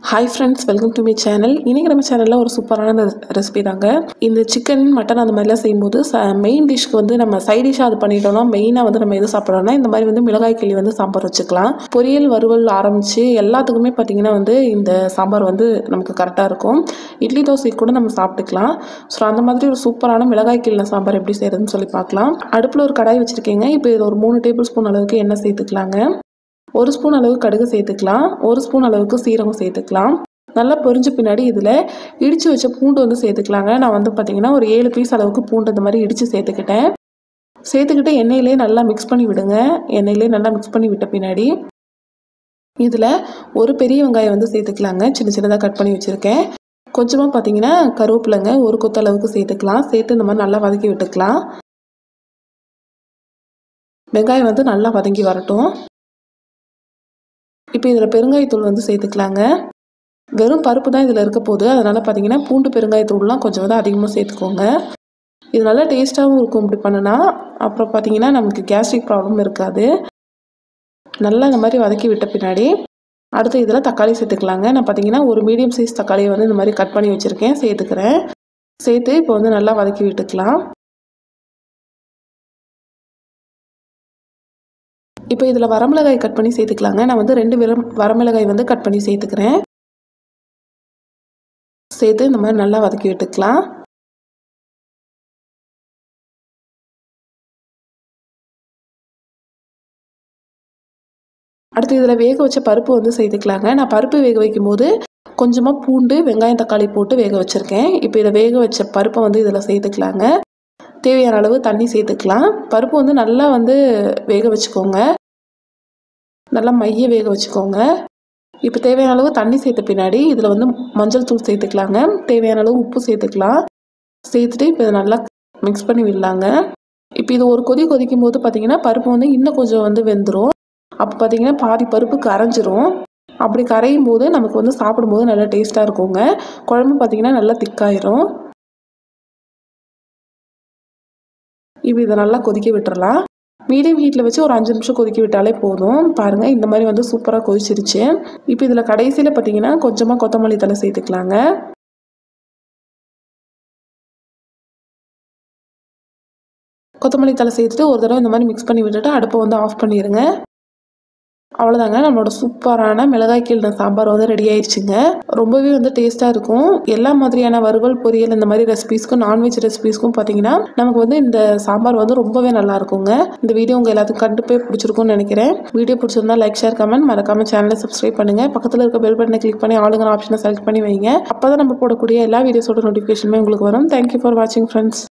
hi friends welcome to my channel இன்றைக்கி நம்ம சேனலில் ஒரு சூப்பரான ரெசிபி தாங்க இந்த சிக்கன் மட்டன் அந்த மாதிரிலாம் செய்யும்போது ச மெயின் டிஷ்க்கு வந்து நம்ம சைட் டிஷ்ஷாக அது பண்ணிட்டோம்னா மெயினாக வந்து நம்ம எது சாப்பிட்றோம்னா இந்த மாதிரி வந்து மிளகாய் கிளி வந்து சாம்பார் வச்சுக்கலாம் பொரியல் வறுவல் ஆரம்பித்து எல்லாத்துக்குமே பார்த்திங்கன்னா வந்து இந்த சாம்பார் வந்து நமக்கு கரெக்டாக இருக்கும் இட்லி தோசைக்கு கூட நம்ம சாப்பிட்டுக்கலாம் ஸோ அந்த மாதிரி ஒரு சூப்பரான மிளகாய் கிளின சாம்பார் எப்படி செய்கிறதுன்னு சொல்லி பார்க்கலாம் அடுப்பில் ஒரு கடாய் வச்சுருக்கீங்க இப்போ இதில் ஒரு மூணு டேபிள் ஸ்பூன் அளவுக்கு எண்ணெய் சேர்த்துக்கலாங்க ஒரு ஸ்பூன் அளவுக்கு கடுகு சேர்த்துக்கலாம் ஒரு ஸ்பூன் அளவுக்கு சீரகம் சேர்த்துக்கலாம் நல்லா பொரிஞ்ச பின்னாடி இதில் இடித்து வச்ச பூண்டு வந்து சேர்த்துக்கலாங்க நான் வந்து பார்த்திங்கன்னா ஒரு ஏழு பீஸ் அளவுக்கு பூண்டு இந்த மாதிரி இடித்து சேர்த்துக்கிட்டேன் சேர்த்துக்கிட்டு எண்ணெயிலே நல்லா மிக்ஸ் பண்ணி விடுங்க எண்ணெயிலே நல்லா மிக்ஸ் பண்ணி விட்ட பின்னாடி இதில் ஒரு பெரிய வெங்காயம் வந்து சேர்த்துக்கலாங்க சின்ன சின்னதாக கட் பண்ணி வச்சுருக்கேன் கொஞ்சமாக பார்த்தீங்கன்னா கருவேப்பிலைங்க ஒரு கொத்த அளவுக்கு சேர்த்துக்கலாம் சேர்த்து இந்த மாதிரி நல்லா வதக்கி விட்டுக்கலாம் வெங்காயம் வந்து நல்லா வதங்கி வரட்டும் இப்போ இதில் பெருங்காயத்தூள் வந்து சேர்த்துக்கலாங்க வெறும் பருப்பு தான் இதில் இருக்க போகுது அதனால் பார்த்தீங்கன்னா பூண்டு பெருங்காயத்தூள்லாம் கொஞ்சம் வந்து அதிகமாக சேர்த்துக்கோங்க இது நல்லா டேஸ்ட்டாகவும் இருக்கும் இப்படி பண்ணுனா அப்புறம் பார்த்தீங்கன்னா நமக்கு கேஸ்ட்ரிக் ப்ராப்ளம் இருக்காது நல்லா இந்த மாதிரி வதக்கி விட்ட பின்னாடி அடுத்து இதில் தக்காளி சேர்த்துக்கலாங்க நான் பார்த்தீங்கன்னா ஒரு மீடியம் சைஸ் தக்காளியை வந்து இந்த மாதிரி கட் பண்ணி வச்சுருக்கேன் சேர்த்துக்கிறேன் சேர்த்து இப்போ வந்து நல்லா வதக்கி விட்டுக்கலாம் இப்போ இதில் வரமிளகாய் கட் பண்ணி சேர்த்துக்கலாங்க நான் வந்து ரெண்டு விரம் வரமிளகாய் வந்து கட் பண்ணி சேர்த்துக்கிறேன் சேர்த்து இந்த மாதிரி நல்லா வதக்கி விட்டுக்கலாம் அடுத்து இதில் வேக வச்ச பருப்பு வந்து சேர்த்துக்கலாங்க நான் பருப்பு வேக வைக்கும்போது கொஞ்சமாக பூண்டு வெங்காயம் தக்காளி போட்டு வேக வச்சுருக்கேன் இப்போ இதை வேக வச்ச பருப்பை வந்து இதில் சேர்த்துக்கலாங்க தேவையான அளவு தண்ணி சேர்த்துக்கலாம் பருப்பு வந்து நல்லா வந்து வேக வச்சுக்கோங்க நல்லா மைய வேக வச்சுக்கோங்க இப்போ தேவையான அளவு தண்ணி சேர்த்த பின்னாடி இதில் வந்து மஞ்சள் தூள் சேர்த்துக்கலாங்க தேவையான அளவு உப்பு சேர்த்துக்கலாம் சேர்த்துட்டு இப்போ இதை நல்லா மிக்ஸ் பண்ணி விடலாங்க இப்போ இது ஒரு கொதி கொதிக்கும் போது பார்த்தீங்கன்னா பருப்பு வந்து இன்னும் கொஞ்சம் வந்து வெந்துடும் அப்போ பார்த்தீங்கன்னா பாதி பருப்பு கரைஞ்சிரும் அப்படி கரையும் போது நமக்கு வந்து சாப்பிடும்போது நல்லா டேஸ்ட்டாக இருக்குங்க குழம்பு பார்த்தீங்கன்னா நல்லா திக்காயிரும் இப்போ இதை நல்லா கொதிக்க விட்டுறலாம் மீடியம் ஹீட்டில் வச்சு ஒரு அஞ்சு நிமிஷம் கொதிக்க விட்டாலே போதும் பாருங்கள் இந்த மாதிரி வந்து சூப்பராக கொதிச்சிருச்சு இப்போ இதில் கடைசியில் பார்த்தீங்கன்னா கொஞ்சமாக கொத்தமல்லி தலை சேர்த்துக்கலாங்க கொத்தமல்லி தலை சேர்த்துட்டு ஒரு தடவை இந்த மாதிரி மிக்ஸ் பண்ணி விட்டுட்டு அடுப்பை வந்து ஆஃப் பண்ணிடுங்க அவ்வளோதாங்க நம்மளோட சூப்பரான மிளகாய் கீழ்ன சாம்பார் வந்து ரெடி ஆயிடுச்சுங்க ரொம்பவே வந்து டேஸ்ட்டாக இருக்கும் எல்லா மாதிரியான வறுவல் பொரியல் இந்த மாதிரி ரெசிபீஸ்க்கும் நான்வெஜ் ரெசிபீஸ்க்கும் பார்த்தீங்கன்னா நமக்கு வந்து இந்த சாம்பார் வந்து ரொம்பவே நல்லா இருக்குங்க இந்த வீடியோ உங்கள் எல்லாத்துக்கும் கண்டிப்பாக பிடிச்சிருக்கும்னு நினைக்கிறேன் வீடியோ பிடிச்சிருந்தா லைக் ஷேர் கமெண்ட் மறக்காம சேனலை சப்ஸ்கிரைப் பண்ணுங்க பக்கத்தில் இருக்க பெல் பட்டனை கிளிக் பண்ணி ஆளுங்கிற ஆப்ஷனை செலக்ட் பண்ணி வைங்க அப்போ தான் நம்ம போடக்கூடிய எல்லா வீடியோஸோட நோட்டிஃபிகேஷனுமே உங்களுக்கு வரும் தேங்க்யூ ஃபார் வாட்சிங் ஃப்ரெண்ட்ஸ்